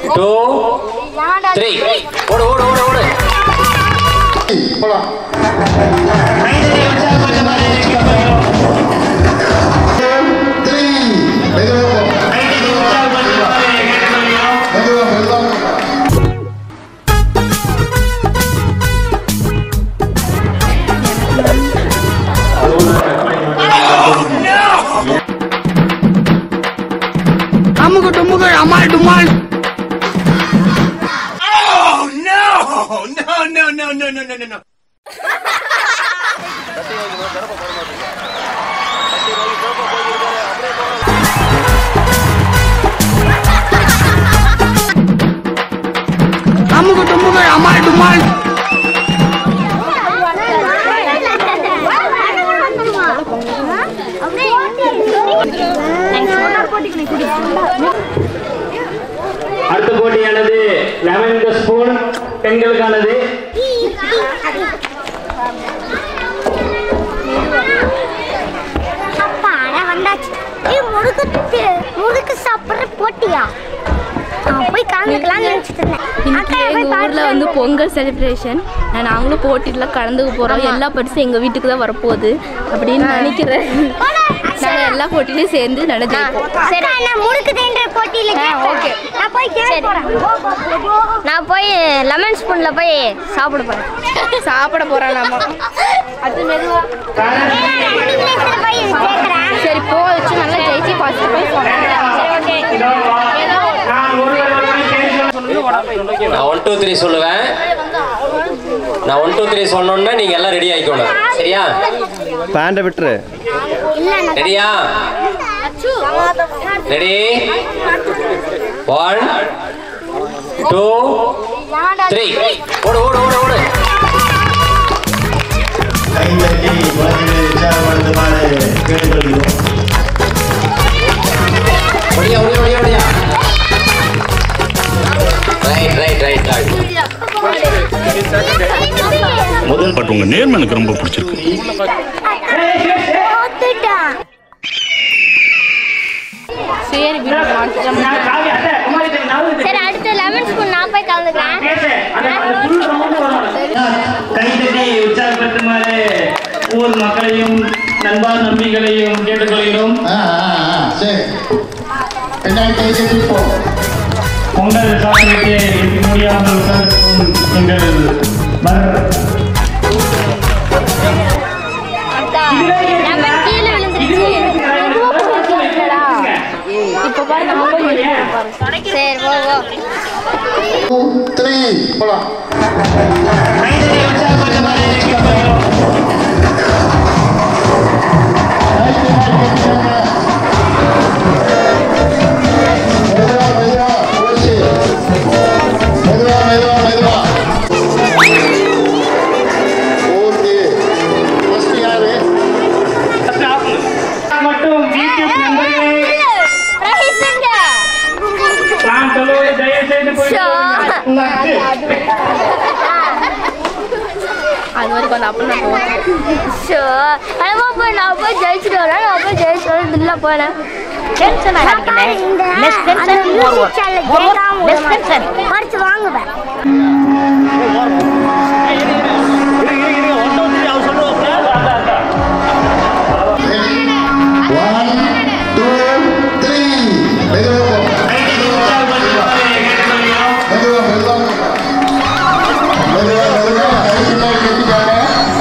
Two three ஓடு ஓடு ஓடு ஓடு போலாம் த்ரீ மெதுவா போ. மெதுவா மெதுவா அமுகு டுமுகு அமால் டுமால் அமுகு டுமுகு அமால் டுமால் அடுத்த போட்டியானது லெமன் த ஸ்பூன் பெண்களுக்கானது அப்பாடா வந்தாச்சு ஏய் முறுக்கு முறுக்கு சாப்பிட்ற போட்டியா நான் போய் கலந்துக்கலாம்னு நினைச்சிட்டு இருந்தேன் இன்னைக்கு அக்கா போய் எங்கள் ஊரில் வந்து பொங்கல் செலிப்ரேஷன் நாங்களும் போட்டியில் கலந்துக்க போகிறோம் எல்லா பரிசும் எங்கள் வீட்டுக்கு தான் வரப்போகுது அப்படின்னு நினைக்கிறேன் நாங்கள் எல்லா போட்டிலையும் சேர்ந்து நடந்துருக்கோம் சரி நான் முறுக்கு தேன்ற போட்டியில ஓகே நான் போய் கேட்க போறேன் நான் போய் லெமன் ஸ்பூன்ல போய் சாப்பிட போறேன் சாப்பிட போகிறோம் நம்ம அது மெதுவா முறுக்கு போய் கேட்கறேன் சரி போ வச்சு நல்லா ஜெயிச்சு ஃபஸ்ட்டு போய் நான் ஒன் டூ த்ரீ சொல்லுவேன் நான் ஒன் டூ த்ரீ சொன்னோன்னா நீங்க எல்லாம் ரெடி ஆயிக்கணும் சரியா பேண்டை விட்டுரு ரெடியா ரெடி ஒன் டூ த்ரீ ஓடு ஓடு ஓடு ஓடு கைத்தட்டி குழந்தைகளை உற்சாகப்படுத்துமாறு கேட்டுக்கொள்கிறோம் Odia Odia Odia Odia right right right right முதல் பட் உங்க நேர்மை எனக்கு ரொம்ப பிடிச்சிருக்கு தோத்துட்டான் சரி வீடு மாற்றிட்டோம் சரி அடுத்து லெமன் ஸ்பூன் நான் போய் கலந்துக்கிறேன் கைத்தட்டி உற்சாகப்படுத்துமாறு ஊர் மக்களையும் நண்பா நம்பிகளையும் கேட்டுக்கொள்கிறோம் ஆ ஆ ஆ சரி பின்னாடி கைத்தட்டி போ பொங்கல் சாப்பிட்டு இருக்க முடியாமல் உட்கார்ந்திருக்கும் எங்கள் மர் அக்கா லெமன் கீழே விழுந்துருச்சு இப்போ பாரு நம்ம போய் சரி போ போ டூ த்ரீ போலாம் கைத்தட்டி உற்சாகப்படுத்துமாறு கேட்டுக்கொள்கிறோம் மெதுவா மெதுவா ஓசி மெதுவா மெதுவா மெதுவா ஓகே ஃபர்ஸ்ட் யாரு மட்டும் யூடியூப் நண்பர்களே ரஹீஸுங்க நான் சொல்லுவது தயவு செய்து போய் அது வரைக்கும் அந்த அப்போ நான் போகிறேன் ஷோ அம்மா போய் நான் போய் ஜெயிச்சுட்டு வரேன் நான் போய் ஜெயிச்சு வரேன் இல்லை போனேன் பறிச்சு வாங்குவேன் ஒன் டூ த்ரீ மெதுவா போ மெதுவா மெதுவா மெதுவா மெதுவா கை பின்னாடி கட்டிக்காங்க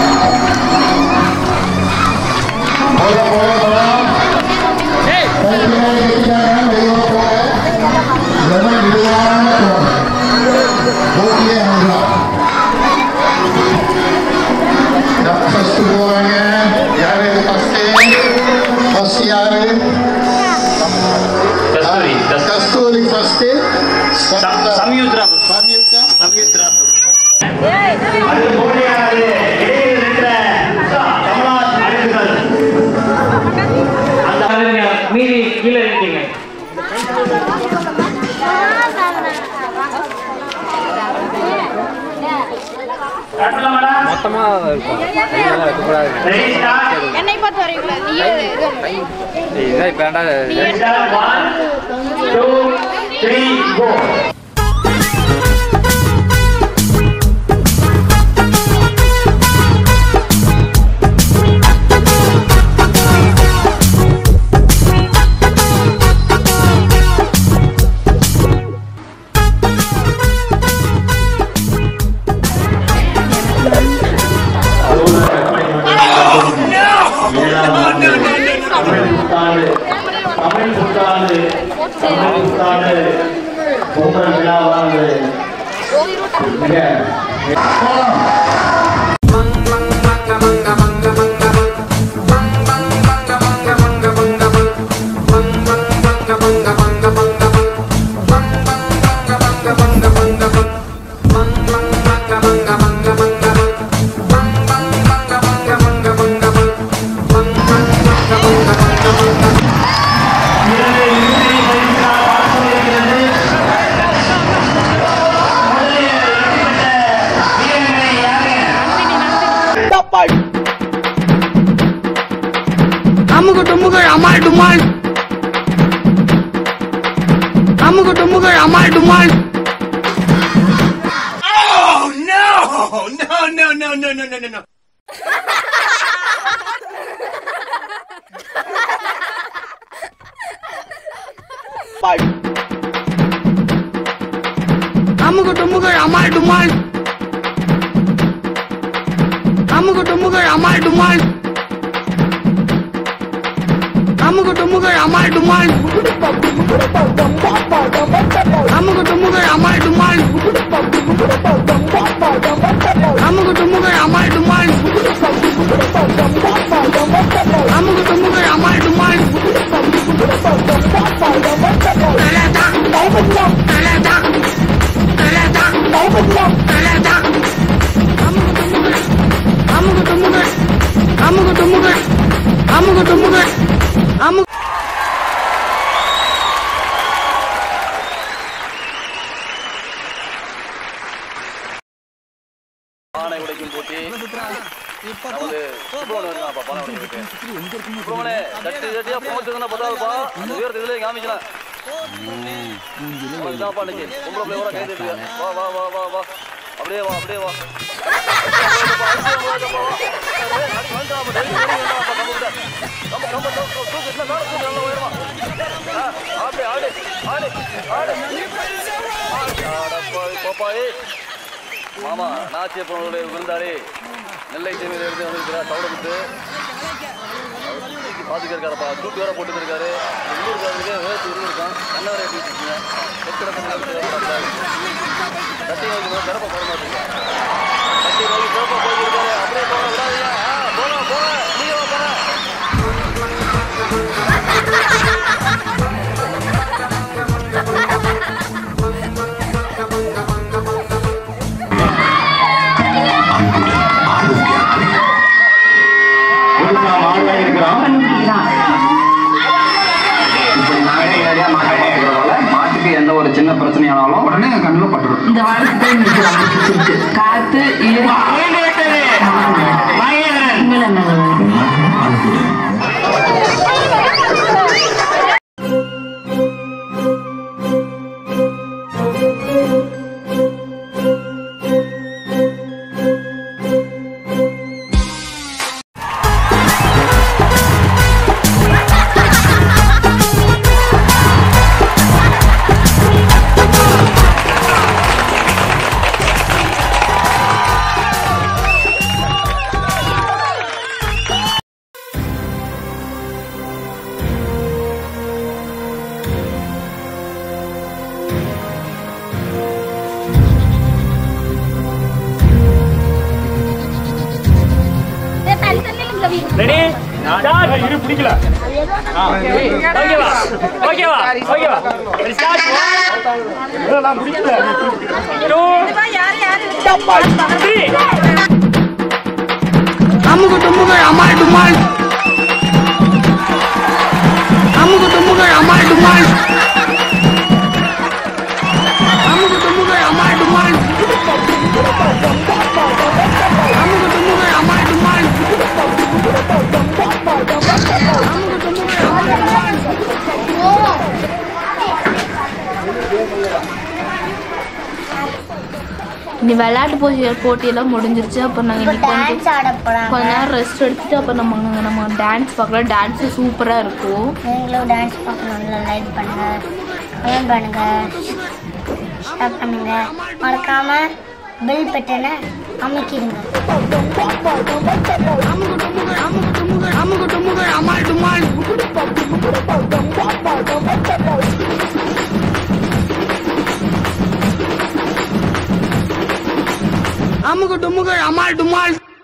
போல போல போல கை பின்னாடி கட்டிக்காங்க மெதுவா போல லெமன் மெதுவான போகும் ஓகே அவ்வளோதான் ஃபர்ஸ்ட் போவாங்க யாரு ஃபர்ஸ்ட் ஃபர்ஸ்ட் யாரு கஸ்தூரி கஸ்தூரி ஃபர்ஸ்ட் சம்யுத்ரா சம்யுக்தா சம்யுத்ரா அது போட்டியானது இடையில் நின்ற கமலாஸ் அழைப்புகள் அந்த ஆளுங்க மீறி கீழே இருக்கீங்க மொத்தமாக இருக்கும் ரெடி ஸ்டார்ட் என்னை பார்த்து வரைக்கூடாது நீ Ready, start. One, two, three, go. Pongal விழாவானது மிக இரண்டு இறுதி பரிசுகளாக பார்க்கப்படுகிறது. முதலில் வெற்றி பெற்ற வீரர்களை யாரு? அமுகு டுமுகு அமால் டுமால் அமுகு டுமுகு அமால் டுமால் அமுகு டுமுகு அமால் டுமால் அமுகு டுமுகு அமால் டுமால் அமுகு டுமுகு அமால் டுமால் அமுகு டுமுகு அமால் டுமால் அமுகு டுமுகு அமால் டுமால் அமுகு டுமுகு அமால் டுமால் கலடா கலடா கலடா கலடா அமுகு டுமுகு அமுகு டுமுகு அமுகு டுமுகு அமுகு பானை உடைக்கும் போட்டி நமது சுப்பிரமணியம் இருக்காப்பா பானை உடைக்கிறதுக்கு சுப்பிரமணே தட்டி தட்டியா போச்சுன்னா பத்தாதுப்பா அந்த உயரத்து இதுலயே காமிக்கலாம் உனக்கு தான்ப்பா இன்னைக்கு பொம்பளை பிள்ளையோட கை தட்டுங்க வா வா வா வா வா அப்படியே வா அப்படியே வா மாமா நாச்சியப்பனுடைய விருந்தாளி நெல்லை தீமையில இருந்து வந்திருக்கிறார் தவடமுத்து பாத்துக்க இருக்காரப்பா தூக்கி வேற போட்டு இருக்காரு உள்ளூர்காரருக்கு வேர்த்து இருந்திருக்கான் என்ன வேற எப்படி இருக்கீங்க கட்டி நோக்கி போய் பிறப்ப போட மாட்டீங்க கட்டி நோக்கி பிறப்ப போயிருக்காரு அப்படியே போக விடாதீங்க ஆ, போங்க போங்க நீங்க வா, போங்க புதுசா மாடுவே இருக்கிறோம் இப்படி நானே ஏரியா மாட்டே இருக்கிறதால மாட்டுக்கு எந்த ஒரு சின்ன பிரச்சனையானாலும் உடனே கண்ணில் பட்டுரும் இந்த வாரத்தை இன்னைக்கு ரொம்ப பிடிச்சிருக்கு காத்து ரெடி ஸ்டார்ட் இரு பிடிக்கல ஓகேவா ஓகேவா ஓகேவா ஸ்டார்ட் இதெல்லாம் பிடிக்கல 2 3 அமுகு டுமுகு அமால் டுமால் அமுகு டுமுகு அமால் டுமால் அமுகு டுமுகு அமால் டுமால் அமுகு டுமுகு அமால் டுமால் அமுகு டுமுகு அமால் டுமால் இனி விளையாட்டு போட்டி போட்டியெல்லாம் முடிஞ்சிருச்சு அப்போ நாங்கள் இன்னைக்கு வந்து டான்ஸ் ஆட போறாங்க கொஞ்ச நேரம் ரெஸ்ட் எடுத்துட்டு அப்போ நம்ம அங்க நம்ம டான்ஸ் பார்க்கலாம் டான்ஸு சூப்பராக இருக்கும் நீங்களும் டான்ஸ் பார்க்கணும்ல லைக் பண்ணுங்க கமெண்ட் பண்ணுங்க ஷேர் பண்ணுங்க மறக்காம பெல் பட்டனை அமைக்கிடுங்க அமுகு டுமுகு அமால் டுமால் அமுக்கு டுமுக்கு அமால் டுமால்